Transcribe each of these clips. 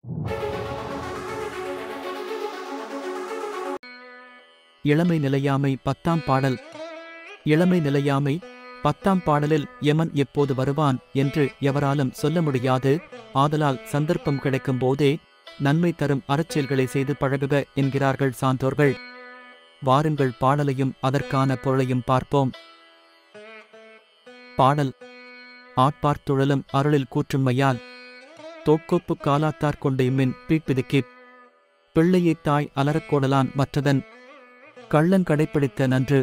இளமை நிலையாமை பத்தாம் பாடல் இளமை நிலையாமை பத்தாம் பாடலில் யமன் எப்போது வருவான் என்று எவராலும் சொல்ல முடியாது ஆதலால் சந்தர்ப்பம் கிடைக்கும் போதே நன்மை தரும் அறச்செயல்களை செய்து பழகுக என்கிறார்கள் சான்றோர்கள் வாருங்கள் பாடலையும் அதற்கான பொருளையும் பார்ப்போம் பாடல் ஆட்பார்த்துழலும் அருளில் கூற்றுமையால் தோக்கோப்பு காலாத்தார் கொண்ட இம்மின் பீப்பிதுக்கிப் பிள்ளையைத் தாய் அலறக் கோடலான் மற்றதன் கள்ளன் கடைப்பிடித்த நன்று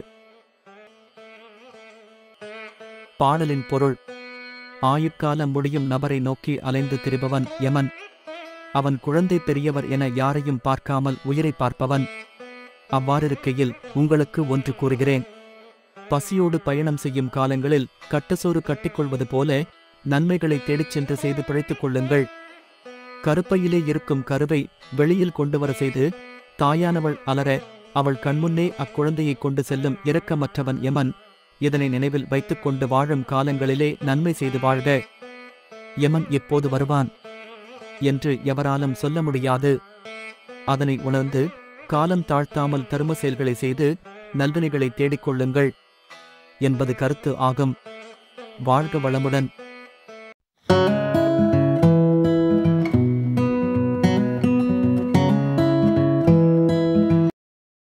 பாடலின் பொருள் ஆயுட்காலம் முடியும் நபரை நோக்கி அலைந்து திரிபவன் யமன் அவன் குழந்தை பெரியவர் என யாரையும் பார்க்காமல் உயிரை பார்ப்பவன் அவ்வாறிருக்கையில் உங்களுக்கு ஒன்று கூறுகிறேன் பசியோடு பயணம் செய்யும் காலங்களில் கட்டசோறு கட்டிக்கொள்வது போல நன்மைகளை தேடிச் சென்று செய்து பிழைத்துக் கொள்ளுங்கள் கருப்பையிலே இருக்கும் கருவை வெளியில் கொண்டு வர செய்து தாயானவள் அலற அவள் கண்முன்னே அக்குழந்தையை கொண்டு செல்லும் இரக்கமற்றவன் யமன் இதனை நினைவில் வைத்துக் கொண்டு வாழும் காலங்களிலே நன்மை செய்து வாழ்க யமன் எப்போது வருவான் என்று எவராலும் சொல்ல முடியாது அதனை உணர்ந்து காலம் தாழ்த்தாமல் தர்ம செயல்களை செய்து நல்வினைகளை தேடிக் கொள்ளுங்கள் என்பது கருத்து ஆகும் வாழ்க வளமுடன்